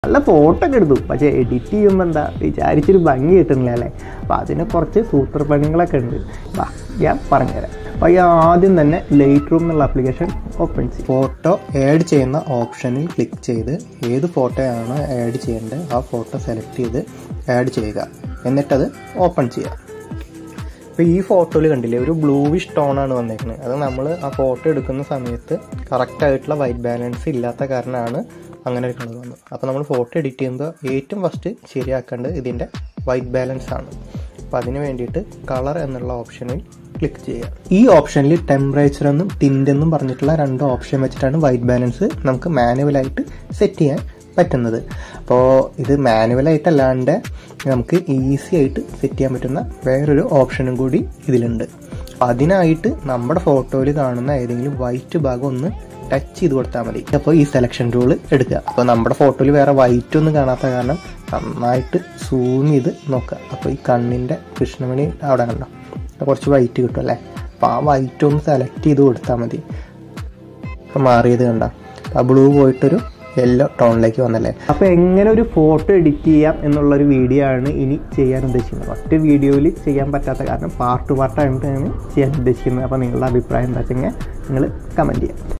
നല്ല ഫോട്ടോ ഒക്കെ എടുത്തു പക്ഷേ എഡിറ്റ് ചെയ്യുമ്പോൾ എന്താ വിചാരിച്ചൊരു ഭംഗി കിട്ടുന്നില്ല അല്ലേ അപ്പോൾ അതിന് കുറച്ച് സൂത്രപ്പണികളൊക്കെ ഉണ്ട് വാ ഞാൻ പറഞ്ഞുതരാം അപ്പോൾ ഈ ആദ്യം തന്നെ ലൈറ്റ് റൂം എന്നുള്ള ആപ്ലിക്കേഷൻ ഓപ്പൺ ചെയ്യും ഫോട്ടോ ആഡ് ചെയ്യുന്ന ഓപ്ഷനിൽ ക്ലിക്ക് ചെയ്ത് ഏത് ഫോട്ടോയാണ് ആഡ് ചെയ്യേണ്ടത് ആ ഫോട്ടോ സെലക്ട് ചെയ്ത് ആഡ് ചെയ്യുക എന്നിട്ടത് ഓപ്പൺ ചെയ്യുക ഇപ്പോൾ ഈ ഫോട്ടോയിൽ കണ്ടില്ലേ ഒരു ബ്ലൂവിഷ് ടോണാണ് വന്നേക്കുന്നത് അത് നമ്മൾ ആ ഫോട്ടോ എടുക്കുന്ന സമയത്ത് കറക്റ്റ് ആയിട്ടുള്ള വൈറ്റ് ബാലൻസ് ഇല്ലാത്ത കാരണമാണ് അങ്ങനെ ഒരു കളർ വന്നത് അപ്പോൾ നമ്മൾ ഫോട്ടോ എഡിറ്റ് ചെയ്യുമ്പോൾ ഏറ്റവും ഫസ്റ്റ് ശരിയാക്കേണ്ടത് ഇതിൻ്റെ വൈറ്റ് ബാലൻസ് ആണ് അപ്പോൾ അതിന് വേണ്ടിയിട്ട് കളർ എന്നുള്ള ഓപ്ഷനിൽ ക്ലിക്ക് ചെയ്യുക ഈ ഓപ്ഷനിൽ ടെമ്പറേച്ചർ എന്നും ടിൻ്റ് എന്നും പറഞ്ഞിട്ടുള്ള രണ്ട് ഓപ്ഷൻ വെച്ചിട്ടാണ് വൈറ്റ് ബാലൻസ് നമുക്ക് മാനുവലായിട്ട് സെറ്റ് ചെയ്യാൻ പറ്റുന്നത് അപ്പോൾ ഇത് മാനുവലായിട്ടല്ലാണ്ട് നമുക്ക് ഈസി ആയിട്ട് സെറ്റ് ചെയ്യാൻ പറ്റുന്ന വേറൊരു ഓപ്ഷനും കൂടി ഇതിലുണ്ട് അപ്പോൾ അതിനായിട്ട് നമ്മുടെ ഫോട്ടോയിൽ കാണുന്ന ഏതെങ്കിലും വൈറ്റ് ഭാഗം ഒന്ന് ടച്ച് ചെയ്ത് കൊടുത്താൽ മതി അപ്പോൾ ഈ സെലക്ഷൻ ടൂൾ എടുക്കുക അപ്പോൾ നമ്മുടെ ഫോട്ടോയിൽ വേറെ വൈറ്റ് ഒന്നും കാണാത്ത കാരണം നന്നായിട്ട് സൂം ചെയ്ത് നോക്കുക അപ്പോൾ ഈ കണ്ണിൻ്റെ കൃഷ്ണമണി അവിടെ കണ്ടോ കുറച്ച് വൈറ്റ് കിട്ടും അല്ലേ അപ്പോൾ ആ വൈറ്റ് ഒന്ന് സെലക്ട് ചെയ്ത് കൊടുത്താൽ മതി അപ്പോൾ മാറിയത് കണ്ട ആ ബ്ലൂ പോയിട്ടൊരു യെല്ലോ ടോണിലേക്ക് വന്നല്ലേ അപ്പോൾ എങ്ങനെ ഒരു ഫോട്ടോ എഡിറ്റ് ചെയ്യാം എന്നുള്ളൊരു വീഡിയോ ആണ് ഇനി ചെയ്യാൻ ഉദ്ദേശിക്കുന്നത് ഒറ്റ വീഡിയോയിൽ ചെയ്യാൻ പറ്റാത്ത കാരണം പാർട്ട് പാർട്ടായിട്ടാണ് ചെയ്യാൻ ഉദ്ദേശിക്കുന്നത് അപ്പോൾ നിങ്ങളുടെ അഭിപ്രായം എന്താ വെച്ചെങ്കിൽ നിങ്ങൾ കമൻറ്റ് ചെയ്യാം